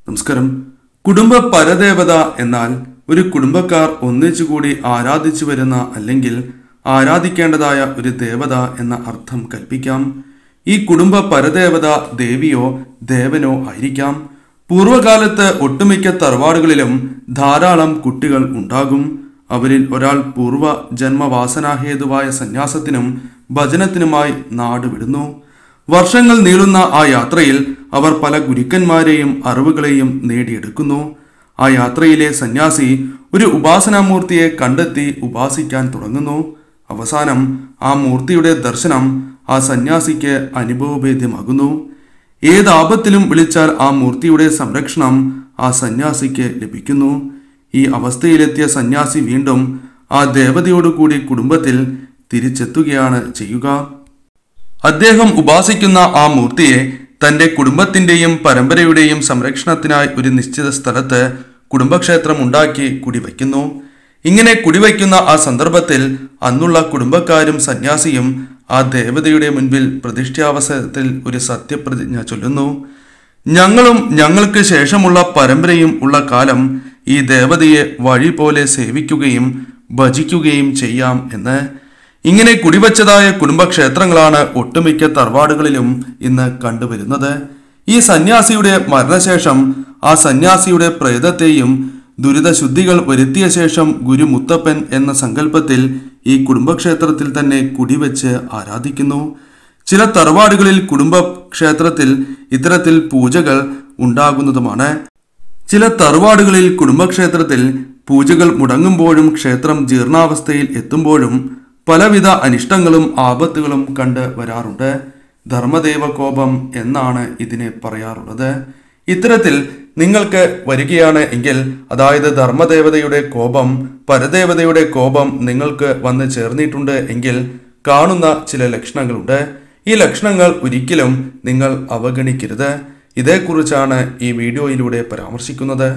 നമസ്കാരം കുടുംബ പരദേവത എന്നാൽ ഒരു കുടുംബക്കാർ ഒന്നിച്ചുകൂടി ആരാധിച്ചു വരുന്ന അല്ലെങ്കിൽ ആരാധിക്കേണ്ടതായ ഒരു ദേവത എന്ന അർത്ഥം കൽപ്പിക്കാം ഈ കുടുംബ പരദേവത ദേവിയോ ദേവനോ ആയിരിക്കാം പൂർവകാലത്ത് ഒട്ടുമിക്ക തറവാടുകളിലും ധാരാളം കുട്ടികൾ ഉണ്ടാകും അവരിൽ ഒരാൾ പൂർവ്വ ജന്മവാസനാഹേതുവായ സന്യാസത്തിനും ഭജനത്തിനുമായി നാട് വിടുന്നു വർഷങ്ങൾ നീളുന്ന ആ യാത്രയിൽ അവർ പല ഗുരുക്കന്മാരെയും അറിവുകളെയും നേടിയെടുക്കുന്നു ആ യാത്രയിലെ സന്യാസി ഒരു ഉപാസനാമൂർത്തിയെ കണ്ടെത്തി ഉപാസിക്കാൻ തുടങ്ങുന്നു അവസാനം ആ മൂർത്തിയുടെ ദർശനം ആ സന്യാസിക്ക് അനുഭവഭേദ്യമാകുന്നു ഏത് ആപത്തിലും വിളിച്ചാൽ ആ മൂർത്തിയുടെ സംരക്ഷണം ആ സന്യാസിക്ക് ലഭിക്കുന്നു ഈ അവസ്ഥയിലെത്തിയ സന്യാസി വീണ്ടും ആ ദേവതയോടുകൂടി കുടുംബത്തിൽ തിരിച്ചെത്തുകയാണ് ചെയ്യുക അദ്ദേഹം ഉപാസിക്കുന്ന ആ മൂർത്തിയെ തന്റെ കുടുംബത്തിന്റെയും പരമ്പരയുടെയും സംരക്ഷണത്തിനായി ഒരു നിശ്ചിത സ്ഥലത്ത് കുടുംബക്ഷേത്രം ഉണ്ടാക്കി കുടിവയ്ക്കുന്നു ഇങ്ങനെ കുടിവയ്ക്കുന്ന ആ സന്ദർഭത്തിൽ അന്നുള്ള കുടുംബക്കാരും സന്യാസിയും ആ ദേവതയുടെ മുൻപിൽ പ്രതിഷ്ഠാവസരത്തിൽ ഒരു സത്യപ്രതിജ്ഞ ചൊല്ലുന്നു ഞങ്ങളും ഞങ്ങൾക്ക് ശേഷമുള്ള പരമ്പരയും ഉള്ള കാലം ഈ ദേവതയെ വഴി പോലെ സേവിക്കുകയും ഭജിക്കുകയും ചെയ്യാം എന്ന് ഇങ്ങനെ കുടിവച്ചതായ കുടുംബക്ഷേത്രങ്ങളാണ് ഒട്ടുമിക്ക തറവാടുകളിലും ഇന്ന് കണ്ടുവരുന്നത് ഈ സന്യാസിയുടെ മരണശേഷം ആ സന്യാസിയുടെ പ്രേതത്തെയും ദുരിതശുദ്ധികൾ വരുത്തിയ ശേഷം ഗുരു മുത്തപ്പൻ എന്ന സങ്കല്പത്തിൽ ഈ കുടുംബക്ഷേത്രത്തിൽ തന്നെ കുടിവെച്ച് ആരാധിക്കുന്നു ചില തറവാടുകളിൽ കുടുംബക്ഷേത്രത്തിൽ ഇത്തരത്തിൽ പൂജകൾ ഉണ്ടാകുന്നതുമാണ് ചില തറവാടുകളിൽ കുടുംബക്ഷേത്രത്തിൽ പൂജകൾ മുടങ്ങുമ്പോഴും ക്ഷേത്രം ജീർണാവസ്ഥയിൽ എത്തുമ്പോഴും പലവിധ അനിഷ്ടങ്ങളും ആപത്തുകളും കണ്ട് വരാറുണ്ട് ധർമ്മദേവ കോപം എന്നാണ് ഇതിനെ പറയാറുള്ളത് ഇത്തരത്തിൽ നിങ്ങൾക്ക് വരികയാണ് എങ്കിൽ അതായത് ധർമ്മദേവതയുടെ കോപം പരദേവതയുടെ കോപം നിങ്ങൾക്ക് വന്ന് ചേർന്നിട്ടുണ്ട് എങ്കിൽ കാണുന്ന ചില ലക്ഷണങ്ങളുണ്ട് ഈ ലക്ഷണങ്ങൾ ഒരിക്കലും നിങ്ങൾ അവഗണിക്കരുത് ഇതേക്കുറിച്ചാണ് ഈ വീഡിയോയിലൂടെ പരാമർശിക്കുന്നത്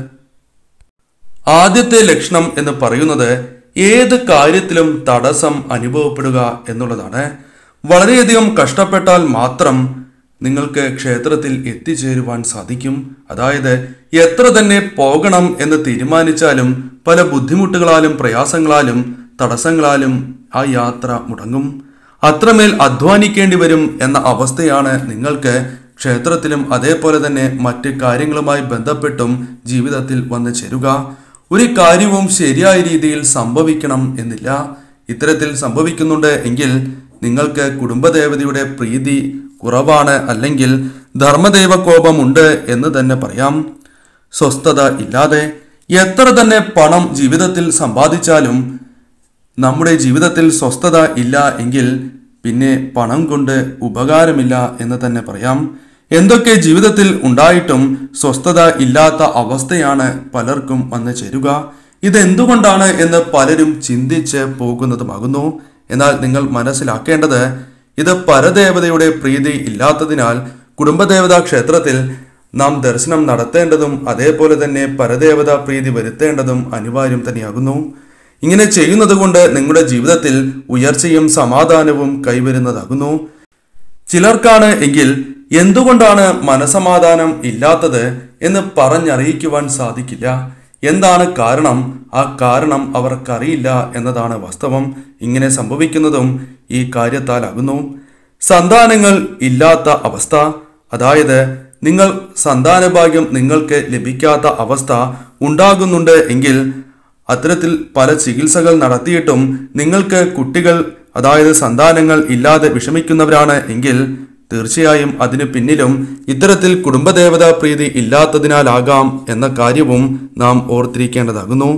ആദ്യത്തെ ലക്ഷണം എന്ന് പറയുന്നത് ഏത് കാര്യത്തിലും തടസ്സം അനുഭവപ്പെടുക എന്നുള്ളതാണ് വളരെയധികം കഷ്ടപ്പെട്ടാൽ മാത്രം നിങ്ങൾക്ക് ക്ഷേത്രത്തിൽ എത്തിച്ചേരുവാൻ സാധിക്കും അതായത് എത്ര തന്നെ പോകണം എന്ന് തീരുമാനിച്ചാലും പല ബുദ്ധിമുട്ടുകളാലും പ്രയാസങ്ങളാലും തടസ്സങ്ങളാലും ആ യാത്ര മുടങ്ങും അത്രമേൽ അധ്വാനിക്കേണ്ടി വരും എന്ന അവസ്ഥയാണ് നിങ്ങൾക്ക് ക്ഷേത്രത്തിലും അതേപോലെ തന്നെ മറ്റ് കാര്യങ്ങളുമായി ബന്ധപ്പെട്ടും ജീവിതത്തിൽ വന്നു ചേരുക ഒരു കാര്യവും ശരിയായ രീതിയിൽ സംഭവിക്കണം എന്നില്ല ഇത്തരത്തിൽ സംഭവിക്കുന്നുണ്ട് എങ്കിൽ നിങ്ങൾക്ക് കുടുംബദേവതയുടെ പ്രീതി കുറവാണ് അല്ലെങ്കിൽ ധർമ്മദേവ കോപമുണ്ട് എന്ന് തന്നെ പറയാം സ്വസ്ഥത ഇല്ലാതെ എത്ര തന്നെ പണം ജീവിതത്തിൽ സമ്പാദിച്ചാലും നമ്മുടെ ജീവിതത്തിൽ സ്വസ്ഥത ഇല്ല എങ്കിൽ പിന്നെ പണം കൊണ്ട് ഉപകാരമില്ല എന്ന് തന്നെ പറയാം എന്തൊക്കെ ജീവിതത്തിൽ ഉണ്ടായിട്ടും സ്വസ്ഥത ഇല്ലാത്ത അവസ്ഥയാണ് പലർക്കും വന്നു ചേരുക ഇതെന്തുകൊണ്ടാണ് എന്ന് പലരും ചിന്തിച്ച് പോകുന്നതുമാകുന്നു എന്നാൽ നിങ്ങൾ മനസ്സിലാക്കേണ്ടത് ഇത് പരദേവതയുടെ പ്രീതി ഇല്ലാത്തതിനാൽ കുടുംബദേവതാ ക്ഷേത്രത്തിൽ നാം ദർശനം നടത്തേണ്ടതും അതേപോലെ തന്നെ പരദേവതാ പ്രീതി വരുത്തേണ്ടതും അനിവാര്യം തന്നെയാകുന്നു ഇങ്ങനെ ചെയ്യുന്നത് കൊണ്ട് നിങ്ങളുടെ ജീവിതത്തിൽ ഉയർച്ചയും സമാധാനവും കൈവരുന്നതാകുന്നു ചിലർക്കാണ് എങ്കിൽ എന്തുകൊണ്ടാണ് മനസമാധാനം ഇല്ലാത്തത് എന്ന് പറഞ്ഞറിയിക്കുവാൻ സാധിക്കില്ല എന്താണ് കാരണം ആ കാരണം അവർക്കറിയില്ല എന്നതാണ് വാസ്തവം ഇങ്ങനെ സംഭവിക്കുന്നതും ഈ കാര്യത്താലാകുന്നു സന്താനങ്ങൾ ഇല്ലാത്ത അവസ്ഥ അതായത് നിങ്ങൾ സന്താനഭാഗ്യം നിങ്ങൾക്ക് ലഭിക്കാത്ത അവസ്ഥ ഉണ്ടാകുന്നുണ്ട് എങ്കിൽ അത്തരത്തിൽ പല ചികിത്സകൾ നടത്തിയിട്ടും നിങ്ങൾക്ക് കുട്ടികൾ അതായത് സന്താനങ്ങൾ ഇല്ലാതെ വിഷമിക്കുന്നവരാണ് എങ്കിൽ തീർച്ചയായും അതിനു പിന്നിലും ഇത്തരത്തിൽ കുടുംബദേവതാ പ്രീതി ഇല്ലാത്തതിനാലാകാം എന്ന കാര്യവും നാം ഓർത്തിരിക്കേണ്ടതാകുന്നു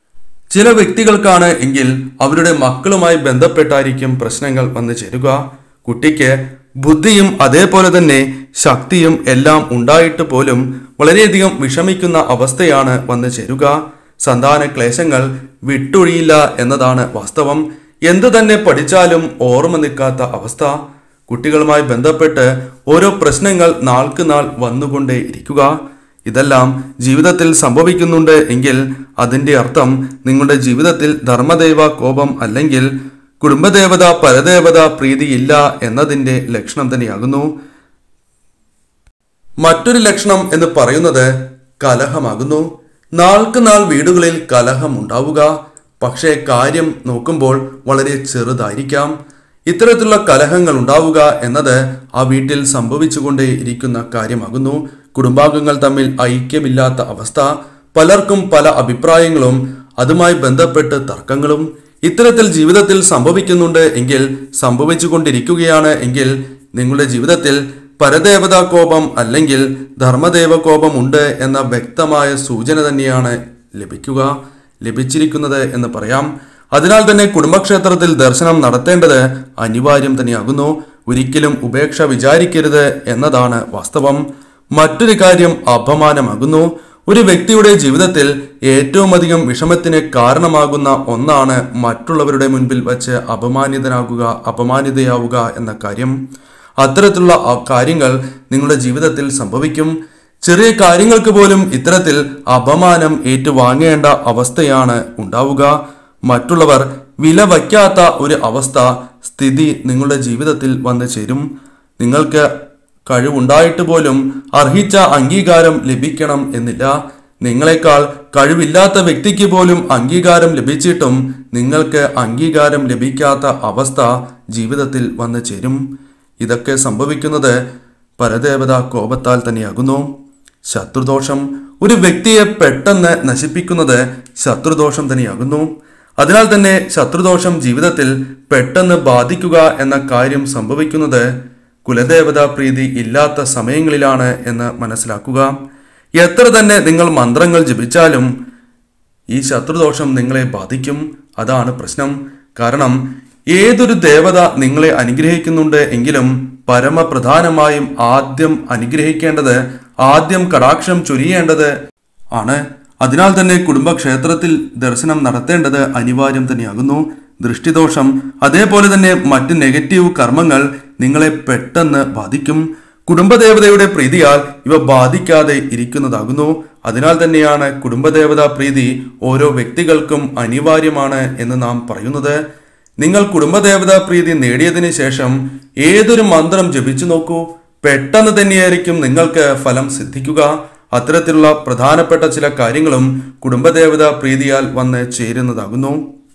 ചില വ്യക്തികൾക്കാണ് എങ്കിൽ അവരുടെ മക്കളുമായി ബന്ധപ്പെട്ടായിരിക്കും പ്രശ്നങ്ങൾ വന്നു ചേരുക കുട്ടിക്ക് ബുദ്ധിയും അതേപോലെ തന്നെ ശക്തിയും എല്ലാം ഉണ്ടായിട്ട് പോലും വളരെയധികം വിഷമിക്കുന്ന അവസ്ഥയാണ് വന്നു ചേരുക സന്താന ക്ലേശങ്ങൾ വിട്ടൊഴിയില്ല എന്നതാണ് വാസ്തവം എന്തു തന്നെ പഠിച്ചാലും ഓർമ്മ നിൽക്കാത്ത അവസ്ഥ കുട്ടികളുമായി ബന്ധപ്പെട്ട് ഓരോ പ്രശ്നങ്ങൾ നാൾക്ക് നാൾ വന്നുകൊണ്ടേ ഇരിക്കുക ഇതെല്ലാം ജീവിതത്തിൽ സംഭവിക്കുന്നുണ്ട് എങ്കിൽ അതിന്റെ അർത്ഥം നിങ്ങളുടെ ജീവിതത്തിൽ ധർമ്മദേവ കോപം അല്ലെങ്കിൽ കുടുംബദേവത പരദേവത പ്രീതിയില്ല എന്നതിന്റെ ലക്ഷണം തന്നെയാകുന്നു മറ്റൊരു ലക്ഷണം എന്ന് പറയുന്നത് കലഹമാകുന്നു നാൾക്ക് നാൾ വീടുകളിൽ കലഹം ഉണ്ടാവുക പക്ഷേ കാര്യം നോക്കുമ്പോൾ വളരെ ചെറുതായിരിക്കാം ഇത്തരത്തിലുള്ള കലഹങ്ങൾ ഉണ്ടാവുക എന്നത് ആ വീട്ടിൽ സംഭവിച്ചുകൊണ്ടേ ഇരിക്കുന്ന കാര്യമാകുന്നു കുടുംബാംഗങ്ങൾ തമ്മിൽ ഐക്യമില്ലാത്ത അവസ്ഥ പലർക്കും പല അഭിപ്രായങ്ങളും അതുമായി ബന്ധപ്പെട്ട് തർക്കങ്ങളും ഇത്തരത്തിൽ ജീവിതത്തിൽ സംഭവിക്കുന്നുണ്ട് എങ്കിൽ സംഭവിച്ചുകൊണ്ടിരിക്കുകയാണ് എങ്കിൽ നിങ്ങളുടെ ജീവിതത്തിൽ പരദേവതാ കോപം അല്ലെങ്കിൽ ധർമ്മദേവ കോപം ഉണ്ട് എന്ന വ്യക്തമായ സൂചന തന്നെയാണ് ലഭിക്കുക ലഭിച്ചിരിക്കുന്നത് എന്ന് പറയാം അതിനാൽ തന്നെ കുടുംബക്ഷേത്രത്തിൽ ദർശനം നടത്തേണ്ടത് അനിവാര്യം തന്നെയാകുന്നു ഒരിക്കലും ഉപേക്ഷ വിചാരിക്കരുത് എന്നതാണ് വാസ്തവം മറ്റൊരു കാര്യം അപമാനമാകുന്നു ഒരു വ്യക്തിയുടെ ജീവിതത്തിൽ ഏറ്റവും അധികം വിഷമത്തിന് കാരണമാകുന്ന ഒന്നാണ് മറ്റുള്ളവരുടെ മുൻപിൽ വച്ച് അപമാനിതനാകുക അപമാനിതയാവുക എന്ന കാര്യം അത്തരത്തിലുള്ള ആ കാര്യങ്ങൾ നിങ്ങളുടെ ജീവിതത്തിൽ സംഭവിക്കും ചെറിയ കാര്യങ്ങൾക്ക് പോലും ഇത്തരത്തിൽ അപമാനം ഏറ്റുവാങ്ങേണ്ട അവസ്ഥയാണ് ഉണ്ടാവുക മറ്റുള്ളവർ വില വയ്ക്കാത്ത ഒരു അവസ്ഥ സ്ഥിതി നിങ്ങളുടെ ജീവിതത്തിൽ വന്നു ചേരും നിങ്ങൾക്ക് കഴിവുണ്ടായിട്ട് പോലും അർഹിച്ച അംഗീകാരം ലഭിക്കണം എന്നില്ല നിങ്ങളെക്കാൾ കഴിവില്ലാത്ത വ്യക്തിക്ക് പോലും അംഗീകാരം ലഭിച്ചിട്ടും നിങ്ങൾക്ക് അംഗീകാരം ലഭിക്കാത്ത അവസ്ഥ ജീവിതത്തിൽ വന്നു ചേരും ഇതൊക്കെ സംഭവിക്കുന്നത് പരദേവത കോപത്താൽ തന്നെയാകുന്നു ശത്രുദോഷം ഒരു വ്യക്തിയെ പെട്ടെന്ന് നശിപ്പിക്കുന്നത് ശത്രുദോഷം തന്നെയാകുന്നു അതിനാൽ തന്നെ ശത്രുദോഷം ജീവിതത്തിൽ പെട്ടെന്ന് ബാധിക്കുക എന്ന കാര്യം സംഭവിക്കുന്നത് കുലദേവതാ പ്രീതി ഇല്ലാത്ത സമയങ്ങളിലാണ് എന്ന് മനസ്സിലാക്കുക എത്ര തന്നെ നിങ്ങൾ മന്ത്രങ്ങൾ ജപിച്ചാലും ഈ ശത്രുദോഷം നിങ്ങളെ ബാധിക്കും അതാണ് പ്രശ്നം കാരണം ഏതൊരു ദേവത നിങ്ങളെ അനുഗ്രഹിക്കുന്നുണ്ട് എങ്കിലും പരമപ്രധാനമായും ആദ്യം അനുഗ്രഹിക്കേണ്ടത് ആദ്യം കടാക്ഷം ചൊരിയേണ്ടത് ആണ് അതിനാൽ തന്നെ കുടുംബക്ഷേത്രത്തിൽ ദർശനം നടത്തേണ്ടത് അനിവാര്യം തന്നെയാകുന്നു ദൃഷ്ടിദോഷം അതേപോലെ തന്നെ മറ്റ് നെഗറ്റീവ് കർമ്മങ്ങൾ നിങ്ങളെ പെട്ടെന്ന് ബാധിക്കും കുടുംബദേവതയുടെ പ്രീതിയാൽ ഇവ ബാധിക്കാതെ ഇരിക്കുന്നതാകുന്നു അതിനാൽ തന്നെയാണ് കുടുംബദേവതാ പ്രീതി ഓരോ വ്യക്തികൾക്കും അനിവാര്യമാണ് എന്ന് നാം പറയുന്നത് നിങ്ങൾ കുടുംബദേവതാ പ്രീതി നേടിയതിനു ശേഷം ഏതൊരു മന്ത്രം ജപിച്ചു നോക്കൂ പെട്ടെന്ന് തന്നെയായിരിക്കും നിങ്ങൾക്ക് ഫലം സിദ്ധിക്കുക അത്തരത്തിലുള്ള പ്രധാനപ്പെട്ട ചില കാര്യങ്ങളും കുടുംബദേവതാ പ്രീതിയാൽ വന്ന് ചേരുന്നതാകുന്നു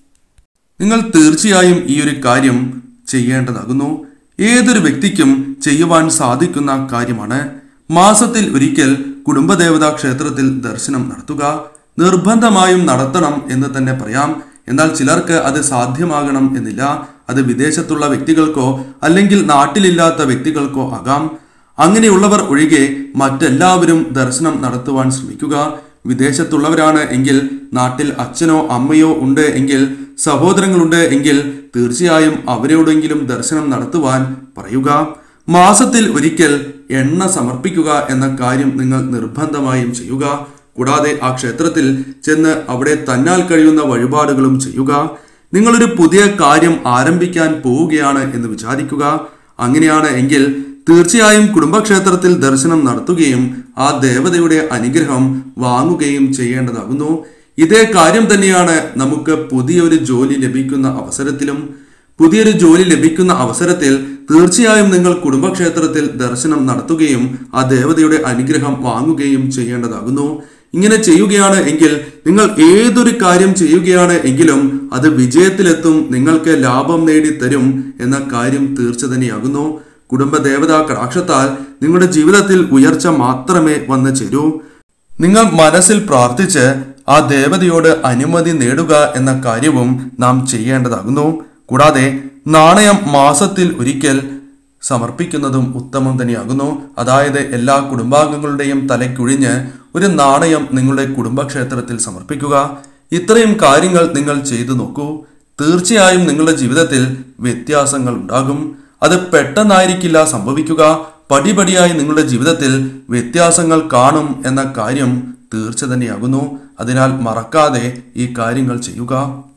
നിങ്ങൾ തീർച്ചയായും ഈ ഒരു കാര്യം ചെയ്യേണ്ടതാകുന്നു ഏതൊരു വ്യക്തിക്കും ചെയ്യുവാൻ സാധിക്കുന്ന കാര്യമാണ് മാസത്തിൽ ഒരിക്കൽ കുടുംബദേവതാ ക്ഷേത്രത്തിൽ ദർശനം നടത്തുക നിർബന്ധമായും നടത്തണം എന്ന് തന്നെ പറയാം എന്നാൽ ചിലർക്ക് അത് സാധ്യമാകണം എന്നില്ല അത് വിദേശത്തുള്ള വ്യക്തികൾക്കോ അല്ലെങ്കിൽ നാട്ടിലില്ലാത്ത വ്യക്തികൾക്കോ ആകാം അങ്ങനെയുള്ളവർ ഒഴികെ മറ്റെല്ലാവരും ദർശനം നടത്തുവാൻ ശ്രമിക്കുക വിദേശത്തുള്ളവരാണ് എങ്കിൽ നാട്ടിൽ അച്ഛനോ അമ്മയോ ഉണ്ട് എങ്കിൽ സഹോദരങ്ങളുണ്ട് എങ്കിൽ തീർച്ചയായും അവരോടെങ്കിലും ദർശനം നടത്തുവാൻ പറയുക മാസത്തിൽ ഒരിക്കൽ എണ്ണ സമർപ്പിക്കുക എന്ന കാര്യം നിങ്ങൾ നിർബന്ധമായും ചെയ്യുക കൂടാതെ ആ ക്ഷേത്രത്തിൽ ചെന്ന് അവിടെ തന്നാൽ കഴിയുന്ന വഴിപാടുകളും ചെയ്യുക നിങ്ങളൊരു പുതിയ കാര്യം ആരംഭിക്കാൻ പോവുകയാണ് എന്ന് വിചാരിക്കുക അങ്ങനെയാണ് എങ്കിൽ തീർച്ചയായും കുടുംബക്ഷേത്രത്തിൽ ദർശനം നടത്തുകയും ആ ദേവതയുടെ അനുഗ്രഹം വാങ്ങുകയും ചെയ്യേണ്ടതാകുന്നു ഇതേ കാര്യം തന്നെയാണ് നമുക്ക് പുതിയൊരു ജോലി ലഭിക്കുന്ന അവസരത്തിലും പുതിയൊരു ജോലി ലഭിക്കുന്ന അവസരത്തിൽ തീർച്ചയായും നിങ്ങൾ കുടുംബക്ഷേത്രത്തിൽ ദർശനം നടത്തുകയും ആ ദേവതയുടെ അനുഗ്രഹം വാങ്ങുകയും ചെയ്യേണ്ടതാകുന്നു ഇങ്ങനെ ചെയ്യുകയാണ് എങ്കിൽ നിങ്ങൾ ഏതൊരു കാര്യം ചെയ്യുകയാണ് എങ്കിലും അത് വിജയത്തിലെത്തും നിങ്ങൾക്ക് ലാഭം നേടി തരും എന്ന കാര്യം തീർച്ച തന്നെയാകുന്നു കുടുംബ ദേവതാ കടാക്ഷത്താൽ നിങ്ങളുടെ ജീവിതത്തിൽ ഉയർച്ച മാത്രമേ വന്നു ചേരൂ നിങ്ങൾ മനസ്സിൽ പ്രാർത്ഥിച്ച് ആ ദേവതയോട് അനുമതി നേടുക എന്ന കാര്യവും നാം ചെയ്യേണ്ടതാകുന്നു കൂടാതെ നാണയം മാസത്തിൽ ഒരിക്കൽ സമർപ്പിക്കുന്നതും ഉത്തമം തന്നെയാകുന്നു അതായത് എല്ലാ കുടുംബാംഗങ്ങളുടെയും തലയ്ക്കുഴിഞ്ഞ് ഒരു നാണയം നിങ്ങളുടെ കുടുംബക്ഷേത്രത്തിൽ സമർപ്പിക്കുക ഇത്രയും കാര്യങ്ങൾ നിങ്ങൾ ചെയ്തു നോക്കൂ തീർച്ചയായും നിങ്ങളുടെ ജീവിതത്തിൽ വ്യത്യാസങ്ങൾ ഉണ്ടാകും അത് പെട്ടെന്നായിരിക്കില്ല സംഭവിക്കുക പടിപടിയായി നിങ്ങളുടെ ജീവിതത്തിൽ വ്യത്യാസങ്ങൾ കാണും എന്ന കാര്യം തീർച്ച തന്നെയാകുന്നു അതിനാൽ മറക്കാതെ ഈ കാര്യങ്ങൾ ചെയ്യുക